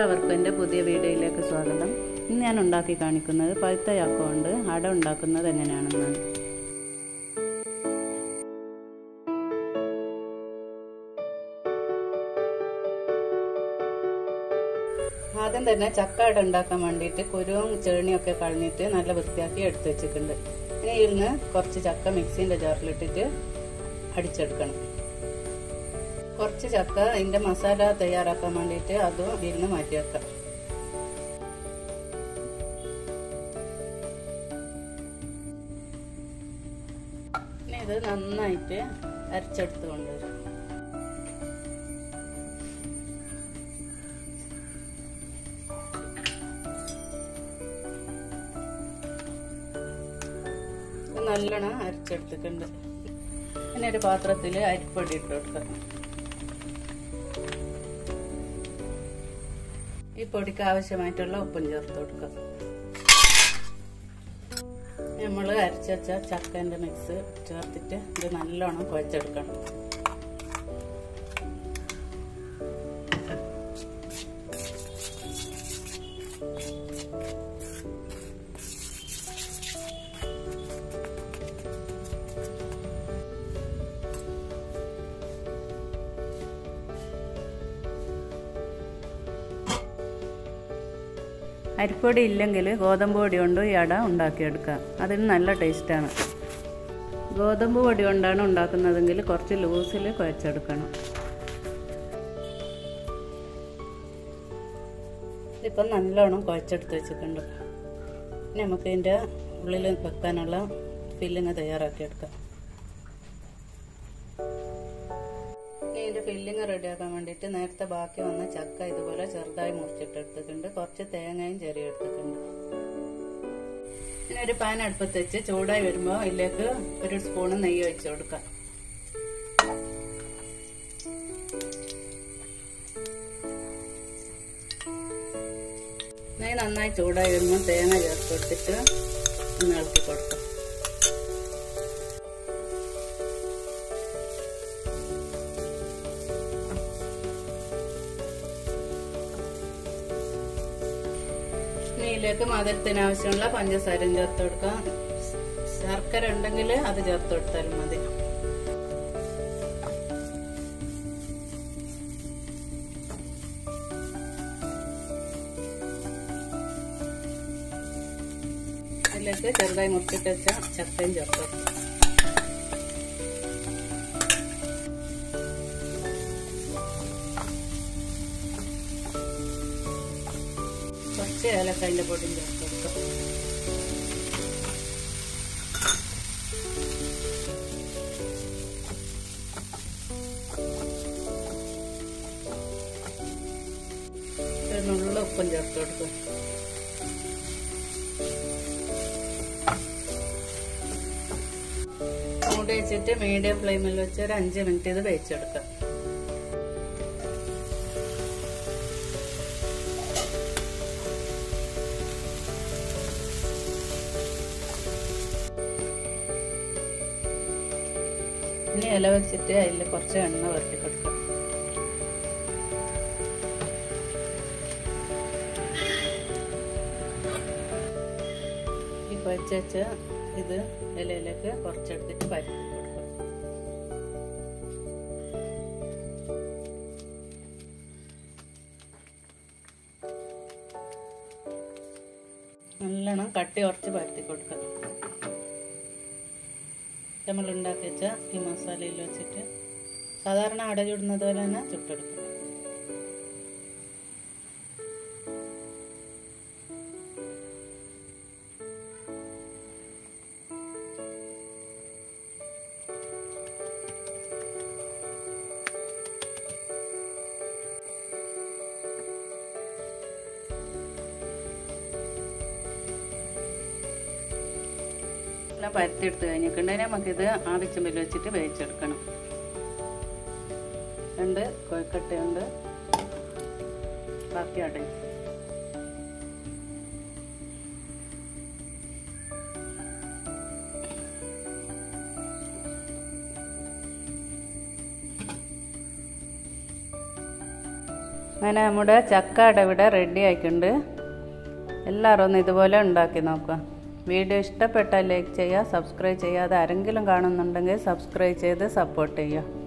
എല്ലാവർക്കും എൻ്റെ പുതിയ വീഡിയോയിലേക്ക് സ്വാഗതം ഇന്ന് ഞാൻ ഉണ്ടാക്കി കാണിക്കുന്നത് പഴുത്ത ചക്ക കൊണ്ട് അട ഉണ്ടാക്കുന്നത് എങ്ങനെയാണെന്നാണ് ആദ്യം തന്നെ ചക്ക അട ഉണ്ടാക്കാൻ വേണ്ടിയിട്ട് കുരുവും ചേണിയൊക്കെ കളഞ്ഞിട്ട് നല്ല വൃത്തിയാക്കി എടുത്തു വെച്ചിട്ടുണ്ട് ഇനി ഇരുന്ന് കുറച്ച് ചക്ക മിക്സിൻ്റെ ജാറിലിട്ടിട്ട് അടിച്ചെടുക്കണം കുറച്ച് ചക്ക അതിന്റെ മസാല തയ്യാറാക്കാൻ വേണ്ടിയിട്ട് അതും ഇരുന്ന് മാറ്റി വെക്കാം ഇനി ഇത് നന്നായിട്ട് അരച്ചെടുത്ത് കൊണ്ടുവരും നല്ലോണം അരച്ചെടുത്തിട്ടുണ്ട് ഇനി ഒരു പാത്രത്തിൽ അരിപ്പൊടി ഇട്ട് കൊടുക്കാം ഈ പൊടിക്ക് ആവശ്യമായിട്ടുള്ള ഉപ്പും ചേർത്ത് കൊടുക്കുക നമ്മൾ അരച്ച വെച്ച ചക്കേൻ്റെ മിക്സ് ചേർത്തിട്ട് ഇത് നല്ലോണം കുഴച്ചെടുക്കണം അരിപ്പൊടി ഇല്ലെങ്കിൽ ഗോതമ്പ് പൊടി കൊണ്ട് ഈ അട ഉണ്ടാക്കിയെടുക്കാം അതിന് നല്ല ടേസ്റ്റാണ് ഗോതമ്പ് പൊടി കൊണ്ടാണ് ഉണ്ടാക്കുന്നതെങ്കിൽ കുറച്ച് ലൂസിൽ കുഴച്ചെടുക്കണം ഇതിപ്പം നല്ലോണം കുഴച്ചെടുത്ത് വെച്ചിട്ടുണ്ട് ഇനി നമുക്ക് ഇതിൻ്റെ ഉള്ളിൽ വെക്കാനുള്ള ഫില്ലിങ് തയ്യാറാക്കിയെടുക്കാം ഇനി ഇതിൻ്റെ ഫില്ലിങ് റെഡിയാക്കാൻ വേണ്ടിയിട്ട് നേരത്തെ ബാക്കി വന്ന ചക്ക ഇതുപോലെ ചെറുതായി മുറിച്ചിട്ട് എടുത്തിട്ടുണ്ട് കുറച്ച് തേങ്ങയും ചെറിയ എടുത്തിട്ടുണ്ട് ഇനി ഒരു പാൻ അടുപ്പത്ത് വെച്ച് ചൂടായി വരുമ്പോൾ ഇതിലേക്ക് ഒരു സ്പൂണ് നെയ്യ് ഒഴിച്ചു കൊടുക്കാം നെയ്യ് നന്നായി ചൂടായി വരുമ്പോൾ തേങ്ങ ചേർത്ത് കൊടുത്തിട്ട് ഒന്ന് ഇളക്കി കൊടുക്കാം നെയ്യിലേക്ക് മധുരത്തിന് ആവശ്യമുള്ള പഞ്ചസാരയും ചേർത്ത് കൊടുക്കാം ശർക്കര ഉണ്ടെങ്കിൽ അത് ചേർത്ത് കൊടുത്താലും മതി അതിലേക്ക് ചെറുതായി മുറിച്ചിട്ട് വെച്ച ചക്കയും ചേർത്ത് കൊടുക്കാം കുറച്ച് ഏലക്കായിൻ്റെ പൊടിയും ചേർത്ത് കൊടുക്കാം നുള്ള ഉപ്പും ചേർത്ത് കൊടുക്കും മൂടി വെച്ചിട്ട് മീഡിയം ഫ്ലെയിമിൽ വെച്ച് ഒരു അഞ്ച് മിനിറ്റ് ഇത് വേവിച്ചെടുക്കാം ഇനി ഇല വെച്ചിട്ട് അതിൽ കുറച്ച് എണ്ണ വരട്ടി കൊടുക്കാം ഈ കുഴച്ച് വെച്ച ഇത് ഇലയിലേക്ക് കുറച്ചെടുത്തിട്ട് പരത്തി കൊടുക്കാം നല്ലോണം കട്ടി കുറച്ച് പരത്തി കൊടുക്കാം നമ്മൾ ഉണ്ടാക്കി വെച്ച ഈ മസാലയിൽ വെച്ചിട്ട് സാധാരണ അട ചുടുന്നത് പോലെ തന്നെ ചുട്ടെടുക്കും എല്ലാം പരത്തിയെടുത്ത് കഴിഞ്ഞിട്ടുണ്ടെങ്കിൽ നമുക്കിത് ആവശ്യമില്ല വെച്ചിട്ട് വേവിച്ചെടുക്കണം രണ്ട് കോഴിക്കട്ടയുണ്ട് ബാക്കി അടയും അങ്ങനെ നമ്മുടെ ചക്ക അട ഇവിടെ റെഡി ആയിട്ടുണ്ട് എല്ലാവരും ഒന്ന് ഇതുപോലെ ഉണ്ടാക്കി നോക്കുക വീഡിയോ ഇഷ്ടപ്പെട്ടാൽ ലൈക്ക് ചെയ്യുക സബ്സ്ക്രൈബ് ചെയ്യാതെ ആരെങ്കിലും കാണുന്നുണ്ടെങ്കിൽ സബ്സ്ക്രൈബ് ചെയ്ത് സപ്പോർട്ട് ചെയ്യുക